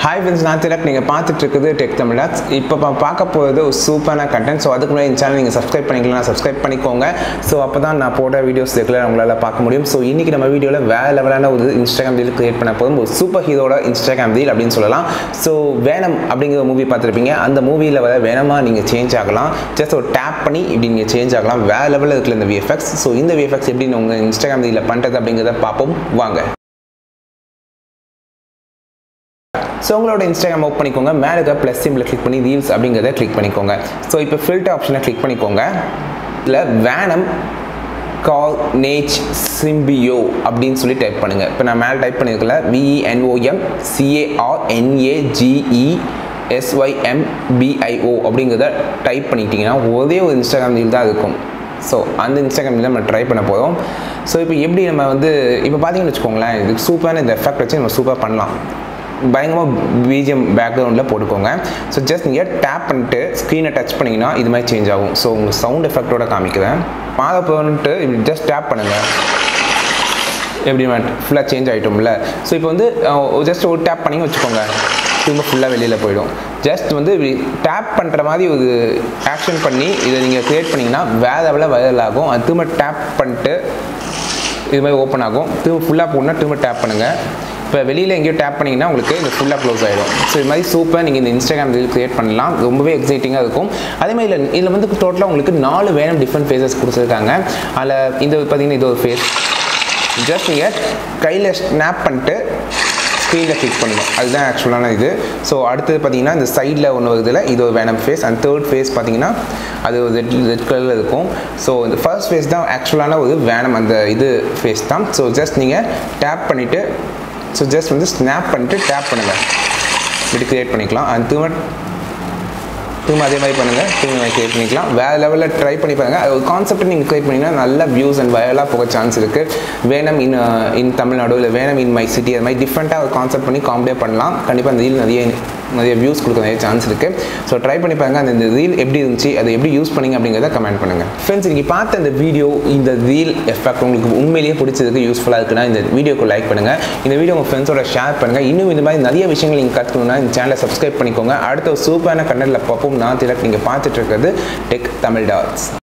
hi friends நான் திலக் நீங்கள் பார்த்துட்டு இருக்குது டெக் தமிழாக்ஸ் இப்போ பா- பார்க்க போகிறது ஒரு சூப்பரான கண்டென்ட் ஸோ அதுக்கு முன்னாடி இந்த சேனல் நீங்கள் சப்ஸ்கிரைப் பண்ணிக்கலாம் சப்ஸ்கிரைப் பண்ணிக்கோங்க ஸோ அப்போ தான் நான் போடுற வீடியோஸ் ரெகுலர் உங்களால் பார்க்க முடியும் ஸோ இன்றைக்கி நம்ம வீடியோவில் வேறு லெவலான ஒரு இன்ஸ்டாகிராம் ரீல் கிரியேட் பண்ண போதும் ஒரு சூப்பர் ஹீரோட இன்ஸ்டாகிராம் ரீல் அப்படின்னு சொல்லலாம் ஸோ வேனம் அப்படிங்கிற மூவி பார்த்துருப்பீங்க அந்த மூவியில் வர வேணமா நீங்கள் சேஞ்ச் ஆகலாம் ஜஸ்ட் ஒரு டேப் பண்ணி இப்படி நீங்கள் சேஞ்ச் ஆகலாம் வேறு லெவலில் இருக்குல்ல இந்த விஎஃப்எக்ஸ் ஸோ இந்த விஎஃப்எக்ஸ் எப்படி உங்கள் இன்ஸ்டாகிராம் ரீலில் பண்ணுறது அப்படிங்கிறத பார்ப்போம் வாங்க ஸோ உங்களோட இன்ஸ்டாகிராம் ஓப்பன் பண்ணிக்கோங்க மேலே இருக்க ப்ளஸ் சிம்பில் கிளிக் பண்ணி ரீல்ஸ் அப்படிங்கிறத கிளிக் பண்ணிக்கோங்க ஸோ இப்போ ஃபில்டர் ஆப்ஷனை கிளிக் பண்ணிக்கோங்க இதில் வேனம் கால் நேச் சிம்பியோ அப்படின்னு சொல்லி டைப் பண்ணுங்கள் இப்போ நான் மேலே டைப் பண்ணியிருக்கல V E N O M C A R N A G E S Y M B I O அப்படிங்கிறத டைப் பண்ணிட்டீங்கன்னா ஒரே ஒரு இன்ஸ்டாகிராம் ரீல் தான் இருக்கும் ஸோ அந்த இன்ஸ்டாகிராம் நம்ம ட்ரை பண்ண போகிறோம் ஸோ இப்போ எப்படி நம்ம வந்து இப்போ பார்த்தீங்கன்னு வச்சுக்கோங்களேன் இது சூப்பரான இந்த எஃபெக்ட் வச்சு நம்ம சூப்பராக பண்ணலாம் பயங்கரமாக பிஜிஎம் பேக்ரவுண்டில் போட்டுக்கோங்க ஸோ ஜஸ்ட் நீங்கள் டேப் பண்ணிட்டு ஸ்க்ரீனை டச் பண்ணிங்கன்னா இது மாதிரி சேஞ்ச் ஆகும் ஸோ உங்களுக்கு சவுண்ட் எஃபெக்டோட காமிக்கிறேன் மாத போன்ட்டு இப்படி ஜஸ்ட் டேப் பண்ணுங்கள் எப்படி ஃபுல்லாக சேஞ்ச் ஆகிட்டோம்ல ஸோ இப்போ வந்து ஜஸ்ட் ஒரு டேப் பண்ணி வச்சுக்கோங்க திரும்ப ஃபுல்லாக வெளியில் போயிடும் ஜஸ்ட் வந்து இப்படி டேப் பண்ணுற மாதிரி ஒரு ஆக்ஷன் பண்ணி இதை நீங்கள் க்ரியேட் பண்ணிங்கன்னா வேறு லெவலில் வைரல் ஆகும் அது திரும்ப டேப் பண்ணிட்டு இது மாதிரி ஓப்பன் ஆகும் திரும்ப ஃபுல்லாக போடணும்னா திரும்ப டேப் பண்ணுங்கள் இப்போ வெளியில் எங்கேயோ டேப் பண்ணிங்கன்னா உங்களுக்கு இது ஃபுல்லாக க்ளோஸ் ஆகிடும் ஸோ இது மாதிரி சூப்பராக நீங்கள் இந்த இன்ஸ்டாகிராம் ரீல் க்ரியேட் பண்ணலாம் ரொம்பவே எக்ஸைட்டிங்காக இருக்கும் அதே மாதிரி இதில் இதில் வந்து டோட்டலாக உங்களுக்கு நாலு வேணும் டிஃப்ரெண்ட் ஃபேஸஸ் கொடுத்துருக்காங்க அதில் இந்த பார்த்தீங்கன்னா இது ஒரு ஃபேஸ் ஜஸ்ட் நீங்கள் கையில் ஸ்னாப் பண்ணிட்டு ஸ்க்ரீனில் கிளிக் பண்ணணும் அதுதான் ஆக்சுவலான இது ஸோ அடுத்தது பார்த்தீங்கன்னா இந்த சைடில் ஒன்று வருதுல இது ஒரு venom face and third face பார்த்தீங்கன்னா அது ஒரு ரெட் ரெட் கலரில் இருக்கும் ஸோ இந்த ஃபர்ஸ்ட் ஃபேஸ் தான் ஆக்சுவலான ஒரு வேனம் அந்த இது ஃபேஸ் தான் ஸோ ஜஸ்ட் நீங்கள் டேப் பண்ணிவிட்டு ஸோ ஜஸ்ட் வந்து ஸ்னாப் பண்ணிட்டு டேப் பண்ணுங்கள் இப்படி க்ரியேட் பண்ணிக்கலாம் அண்ட் திரும்ப திரும்ப அதே மாதிரி பண்ணுங்கள் திரும்ப கிரியேட் பண்ணிக்கலாம் வேறு லெவலில் ட்ரை பண்ணி பாருங்கள் அது ஒரு கான்செப்ட் நீங்கள் கிரியேட் பண்ணிங்கன்னா நல்ல வியூஸ் அண்ட் வயலாக போக சான்ஸ் இருக்குது வேணும் இன் இன் தமிழ்நாடு இல்லை வேணும் இன் மை சிட்டி அது மாதிரி டிஃப்ரெண்ட்டாக ஒரு கான்செப்ட் பண்ணி காமெடியாக பண்ணலாம் கண்டிப்பாக அந்த ரீல் நிறைய நிறைய வியூஸ் கொடுக்க நிறைய சான்ஸ் இருக்குது ஸோ ட்ரை பண்ணி பாருங்கள் அந்த இந்த ரீல் எப்படி இருந்துச்சு அதை எப்படி யூஸ் பண்ணீங்க அப்படிங்கிறத கமெண்ட் பண்ணுங்கள் ஃப்ரெண்ட்ஸ் இன்றைக்கி பார்த்த இந்த வீடியோ இந்த ரீல் எஃபெக்ட் உங்களுக்கு உண்மையிலேயே பிடிச்சதுக்கு யூஸ்ஃபுல்லாக இருக்குன்னா இந்த வீடியோக்கு லைக் பண்ணுங்கள் இந்த வீடியோ உங்கள் ஃப்ரெண்ட்ஸோட ஷேர் பண்ணுங்கள் இன்னும் இந்த மாதிரி நிறைய விஷயங்கள் நீங்கள் கற்றுக்கணும்னா இந்த சேனலை சப்ஸ்கிரைப் பண்ணிக்கோங்க அடுத்த ஒரு சூப்பரான கண்டென்ட்டில் பார்ப்போம் நான் திலக் நீங்கள் பார்த்துட்டு இருக்கிறது டெக் தமிழ் டாட்ஸ்